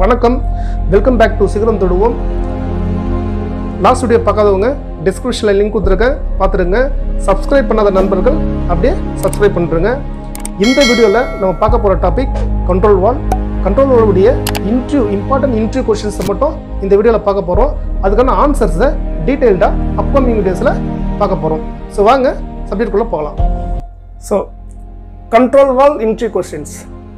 வணக்கம் welcome back to சிகரம் தொடுவோம் last video பார்க்காதவங்க டிஸ்கிரிப்ஷனில் லிங்க் கொடுத்துருக்கேன் பார்த்துருங்க சப்ஸ்கிரைப் பண்ணாத நண்பர்கள் அப்படியே சப்ஸ்கிரைப் பண்ணுறங்க இந்த வீடியோவில் நம்ம பார்க்க போகிற டாபிக் கண்ட்ரோல் வால் கண்ட்ரோல் வாலுடைய இன்டர்வியூ இம்பார்ட்டன்ட் இன்டர்வியூ கொஷின்ஸை மட்டும் இந்த வீடியோவில் பார்க்க போகிறோம் அதுக்கான ஆன்சர்ஸை டீட்டெயில்டாக அப்கமிங் வீடியோஸில் பார்க்க போகிறோம் ஸோ வாங்க சப்ஜெக்ட்குள்ளே போகலாம் so control valve interview questions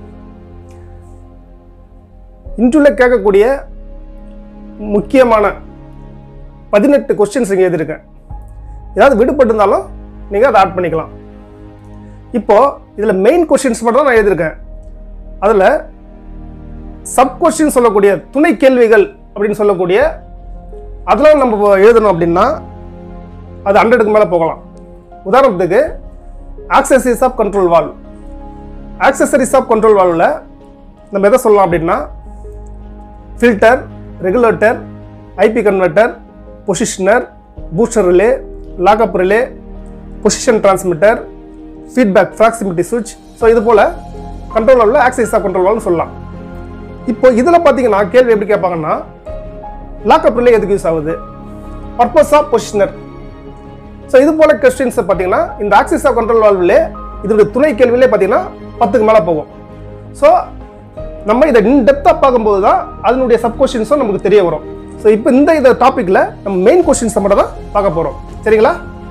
இன்டர்வியூவில் கேட்கக்கூடிய முக்கியமான பதினெட்டு கொஸ்டின்ஸ் இங்கே எழுதியிருக்கேன் ஏதாவது விடுபட்டிருந்தாலும் நீங்கள் அதை ஆட் பண்ணிக்கலாம் இப்போது இதில் மெயின் கொஸ்டின்ஸ் மட்டும் தான் நான் எழுதியிருக்கேன் அதில் சப் கொஸ்டின் சொல்லக்கூடிய துணை கேள்விகள் அப்படின்னு சொல்லக்கூடிய அதெல்லாம் நம்ம இப்போ எழுதணும் அப்படின்னா அது ஹண்ட்ரடுக்கு மேலே போகலாம் உதாரணத்துக்கு accessories of control valve accessories of control வால்வில் நம்ம எதை சொல்லலாம் அப்படின்னா filter regulator IP converter positioner booster relay lockup relay position transmitter feedback proximity சுவிட்ச் ஸோ இது போல் கண்ட்ரோல் வால்வில் ஆக்சைஸ் ஆஃப் கண்ட்ரோல் வால்னு சொல்லலாம் இப்போ இதில் பார்த்தீங்கன்னா கேள்வி எப்படி கேட்பாங்கன்னா லாக்அப் ரிலே எதுக்கு யூஸ் ஆகுது பர்பஸ் ஆஃப் பொசிஷனர் ஸோ இது போல கொஸ்டின்ஸை பார்த்தீங்கன்னா இந்த ஆக்சிஸ் ஆஃப் கண்ட்ரோல் வால்விலே இதோட துணை கேள்வியிலே பார்த்தீங்கன்னா பத்துக்கு மேலே போகும் ஸோ நம்ம இதை இன்டெப்த்தாக பார்க்கும்போது தான் அதனுடைய சப் கொஸ்டின்ஸும் நமக்கு தெரிய வரும் ஸோ இப்போ இந்த இந்த டாப்பிக்கில் நம்ம மெயின் கொஸ்டின்ஸை மட்டும் தான் பார்க்க போகிறோம் சரிங்களா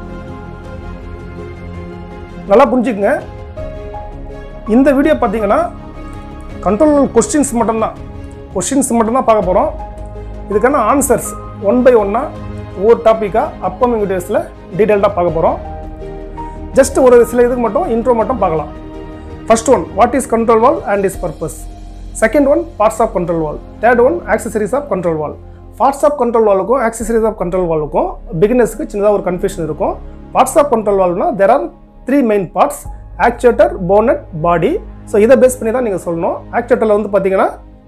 நல்லா புரிஞ்சுக்குங்க இந்த வீடியோ பார்த்தீங்கன்னா கண்ட்ரோல் கொஸ்டின்ஸ் மட்டும்தான் கொஸ்டின்ஸ் மட்டும்தான் பார்க்க போகிறோம் இதுக்கான ஆன்சர்ஸ் ஒன் பை ஒன்னாக ஒவ்வொரு டாப்பிக்காக அப்கமிங் வீடியோஸில் டீட்டெயில்டாக பார்க்க போகிறோம் ஜஸ்ட் ஒரு சில இதுக்கு மட்டும் இன்ட்ரோ மட்டும் பார்க்கலாம் first one what is control valve and is purpose second one parts of control valve third one accessories of control valve parts of control வாலுக்கும் ஆக்சசரிஸ் ஆஃப் கண்ட்ரோல் வாலுக்கும் பிகினர்ஸ்க்கு சின்னதாக ஒரு கன்ஃபியூஷன் இருக்கும் பார்ட்ஸ் ஆஃப் கண்ட்ரோல் வால்னா there are three main parts actuator bonnet body so இதை base பண்ணி தான் நீங்கள் சொல்லணும் ஆக்சுவேட்டரில் வந்து பார்த்தீங்கன்னா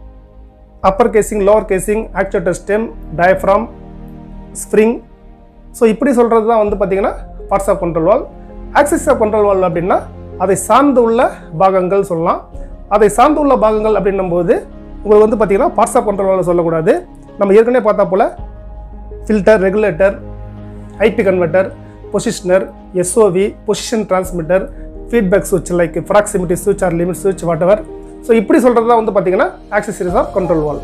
upper casing lower casing actuator stem diaphragm spring so இப்படி சொல்கிறது தான் வந்து பார்த்தீங்கன்னா parts of control valve accessories of control valve அப்படின்னா அதை சார்ந்து உள்ள பாகங்கள் சொல்லலாம் அதை சார்ந்து உள்ள பாகங்கள் அப்படின்னும் போது உங்களுக்கு வந்து பார்த்தீங்கன்னா பார்ட்ஸ் ஆஃப் கண்ட்ரோல் வால் சொல்லக்கூடாது நம்ம ஏற்கனவே பார்த்தா போல் filter regulator IP converter positioner எஸ்ஓவி position transmitter feedback சுவிட்ச் லைக் ப்ராக்சிமிட்டி சுவிட்ச் ஆர் லிமிட் சுவிட்ச் வாட் எவர் ஸோ இப்படி சொல்கிறது தான் வந்து பார்த்தீங்கன்னா accessories of control wall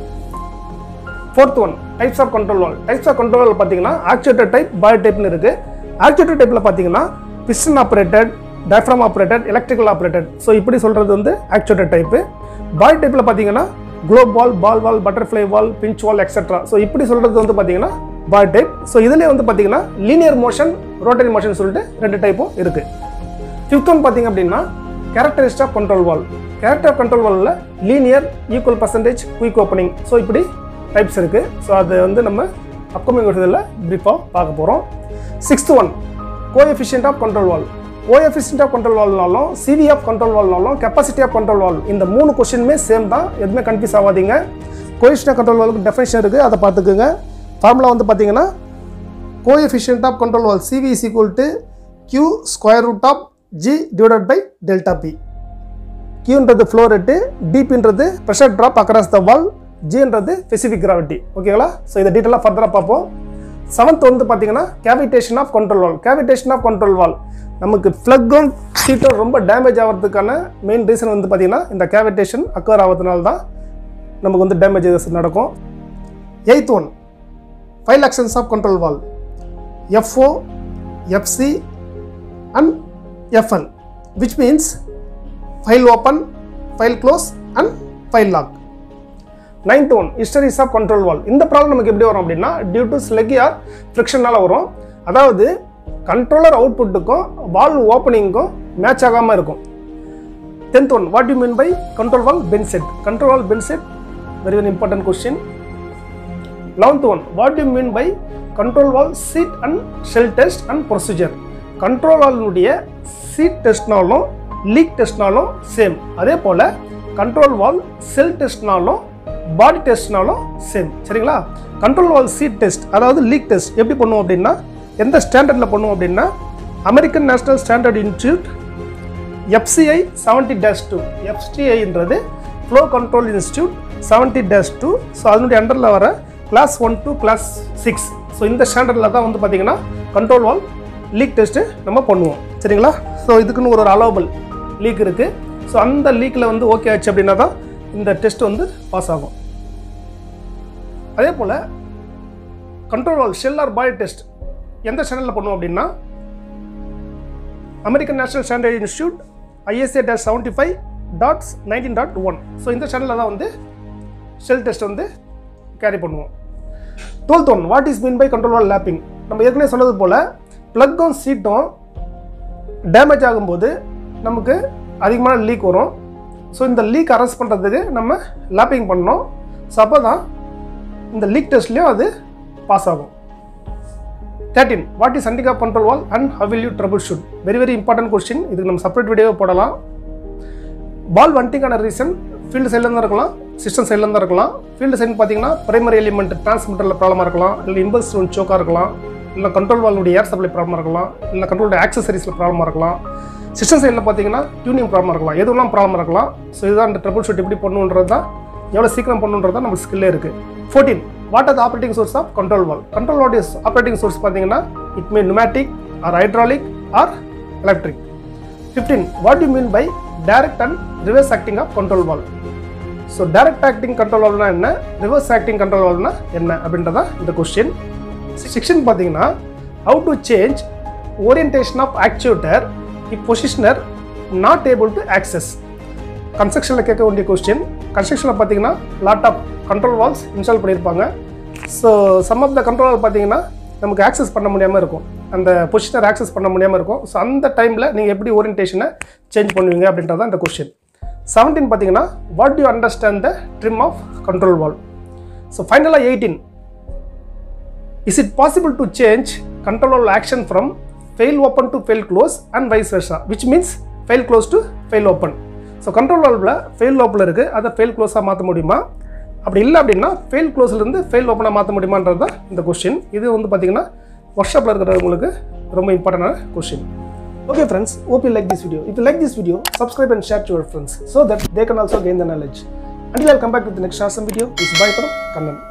fourth one types of control wall types of control valve பார்த்தீங்கன்னா ஆக்சுவேட்டர் டைப் பாய் டைப்னு இருக்குது ஆக்சுவேட்டர் டைப்பில் பார்த்தீங்கன்னா piston operated diaphragm operated electrical operated so இப்படி சொல்கிறது வந்து ஆக்சுவேட்டர் டைப்பு பாய் டைப்பில் பார்த்தீங்கன்னா குளோப் வால் பால் வால் butterfly valve pinch valve etcetera so இப்படி சொல்கிறது வந்து பார்த்தீங்கன்னா பாய் டைப் ஸோ இதுலேயே வந்து பார்த்தீங்கன்னா லீனியர் மோஷன் ரோட்டரி மோஷன் சொல்லிட்டு ரெண்டு டைப்பும் இருக்குது ஃபிஃப்த் ஒன் பார்த்தீங்க அப்படின்னா characteristic of control valve character of control வாலில் linear equal percentage quick opening so இப்படி டைப்ஸ் இருக்குது ஸோ அது வந்து நம்ம அப்கமிங் வருஷத்தில் ப்ரீஃபாக பார்க்க போகிறோம் sixth one coefficient of control valve coefficient of control வால்னாலும் சிவி ஆஃப் கண்ட்ரோல் வால்னாலும் கெப்பாசிட்டி ஆஃப் கண்ட்ரோல் வால் இந்த மூணு கொஸ்டினுமே சேம் தான் எதுவுமே கன்ஃபியூஸ் ஆகாதீங்க கோஎஃபிஷியன்ட் ஆஃப் கண்ட்ரோல் வாலுக்கு டெஃபினேஷன் இருக்குது அதை பார்த்துக்குங்க ஃபார்முலா வந்து பார்த்தீங்கன்னா coefficient of control wall CV is equal to Q square root of G divided by delta P கியூன்றது ஃப்ளோ ரேட்டு டிபின்றது pressure drop across the valve ஜின்றது ஸ்பெசிஃபிக் கிராவிட்டி ஓகேங்களா ஸோ இதை டீட்டெயிலாக ஃபர்தராக பார்ப்போம் செவன்த் வந்து பார்த்தீங்கன்னா cavitation of control valve cavitation of control valve நமக்கு ஃப்ளக்கும் சீட்டும் ரொம்ப டேமேஜ் ஆகிறதுக்கான மெயின் ரீசன் வந்து பார்த்தீங்கன்னா இந்த கேவிடேஷன் அக்கர் ஆகிறதுனால தான் நமக்கு வந்து டேமேஜஸ் நடக்கும் eighth one fail actions of control valve FO FC and FL which means fail open fail close and fail lock ninth one hysteresis of control valve இந்த problem நமக்கு எப்படி வரும் அப்படின்னா டியூ டு ஸ்லெக் ஆர் ஃப்ரிக்ஷனால் வரும் அதாவது controller அவுட்புட்டுக்கும் valve ஓப்பனிங்க்கும் மேட்ச் ஆகாமல் இருக்கும் tenth one what you mean by control valve bench set control valve bench set very very important question eleventh one what you mean by control valve seat and shell test and procedure control வால்னுடைய seat டெஸ்ட்னாலும் leak டெஸ்ட்னாலும் same அதே போல் control valve shell டெஸ்ட்னாலும் body டெஸ்ட்னாலும் same சரிங்களா control valve seat test அதாவது leak test எப்படி பண்ணுவோம் அப்படின்னா எந்த ஸ்டாண்டர்டில் பண்ணுவோம் அப்படின்னா American National Standard Institute FCI seventy dash two எஃப்சிஐன்றது flow control institute seventy dash two so அதனுடைய அண்டரில் வர class one to class six so இந்த ஸ்டாண்டர்டில் தான் வந்து பார்த்தீங்கன்னா கண்ட்ரோல் வால் லீக் டெஸ்ட்டு நம்ம பண்ணுவோம் சரிங்களா ஸோ இதுக்குன்னு ஒரு ஒரு அலோவபிள் லீக் இருக்குது ஸோ அந்த லீக்கில் வந்து ஓகே ஆச்சு அப்படின்னா தான் இந்த டெஸ்ட் வந்து பாஸ் ஆகும் அதே போல் control valve shell or by test எந்த சேனலில் பண்ணுவோம் அப்படின்னா American National Standard Institute ISA dash seventy five dots nineteen dot one so இந்த சேனலில் தான் வந்து ஷெல் டெஸ்ட் வந்து கேரி பண்ணுவோம் twelfth one what is mean by control valve lapping நம்ம ஏற்கனவே சொன்னது போல் ப்ளக்கும் சீட்டும் டேமேஜ் ஆகும்போது நமக்கு அதிகமான லீக் வரும் ஸோ இந்த லீக் அரெஸ்ட் பண்ணுறதுக்கு நம்ம லேப்பிங் பண்ணோம் ஸோ அப்போ தான் இந்த லீக் டெஸ்ட்லேயும் அது பாஸ் ஆகும் thirteen what is hunting control valve and how will you trouble shoot very very important question இதுக்கு நம்ம செப்பரேட் வீடியோவை போடலாம் பால் வண்டிக்கான ரீசன் ஃபீல்டு சைடில் தான் இருக்கலாம் சிஸ்டம் சைடில் தான் இருக்கலாம் ஃபீல்டு சைடு பார்த்தீங்கன்னா பிரைமரி எலிமெண்ட் டிரான்ஸ்மிட்டரில் ப்ராப்ளமாக இருக்கலாம் இல்லை இம்பல்ஸ் ஒன் சோக்காக இருக்கலாம் இல்லை கண்ட்ரோல் வாலுடைய ஏர் சப்ளை ப்ராப்ளமாக இருக்கலாம் இல்லை கண்ட்ரோலுடைய ஆக்சசரிஸில் ப்ராப்ளமாக இருக்கலாம் சிஸ்டம் சைடில் பார்த்தீங்கன்னா டியூனிங் ப்ராப்ளமாக இருக்கலாம் எதுவெல்லாம் ப்ராப்ளம் இருக்கலாம் ஸோ இதுதான் இந்த ட்ரபிள் ஷூட் எப்படி பண்ணுன்றது தான் எவ்வளோ சீக்கிரம் பண்ணுன்றது தான் நம்ம ஸ்கில்லே இருக்குது fourteen what are the operating source of control valve control valve operating source பார்த்தீங்கன்னா it may pneumatic or hydraulic or electric fifteen what you mean by direct and reverse acting of control valve so direct acting control வால்னா என்ன reverse acting control வால்னா என்ன அப்படின்றதா இந்த question sixteen பார்த்தீங்கன்னா how to change orientation of actuator if positioner not able to access கன்ஸ்ட்ரக்ஷனில் கேட்க வேண்டிய கொஸ்டின் கன்ஸ்ட்ரக்ஷனில் பார்த்தீங்கன்னா lot of control valves install பண்ணியிருப்பாங்க so some of the control valve பார்த்தீங்கன்னா நமக்கு ஆக்சஸ் பண்ண முடியாமல் இருக்கும் அந்த பொசிஷனர் ஆக்சஸ் பண்ண முடியாமல் இருக்கும் ஸோ அந்த டைமில் நீங்கள் எப்படி ஓரியன்டேஷனை சேஞ்ச் பண்ணுவீங்க அப்படின்றது தான் இந்த கொஸ்டின் செவன்டீன் பார்த்தீங்கன்னா what you understand the trim of control valve so ஃபைனலாக eighteen is it possible to change control valve action from fail open to fail close and vice versa which means fail close to fail open so control வால்வில் fail ஓப்பனில் இருக்குது அதை fail க்ளோஸாக மாற்ற முடியுமா அப்படி இல்லை அப்படின்னா ஃபெயில் க்ளோஸ்லேருந்து ஃபெயில் ஓப்பனாக மாற்ற முடியுமான்றது தான் இந்த கொஸ்டின் இது வந்து பார்த்தீங்கன்னா ஒர்க் ஷாப்பில் இருக்கிறவங்களுக்கு ரொம்ப இம்பார்ட்டண்டான question okay friends hope you like this video if you like this video subscribe and share to your friends so that they can also gain the knowledge until i'll come back with the next awesome video it's bye from kannan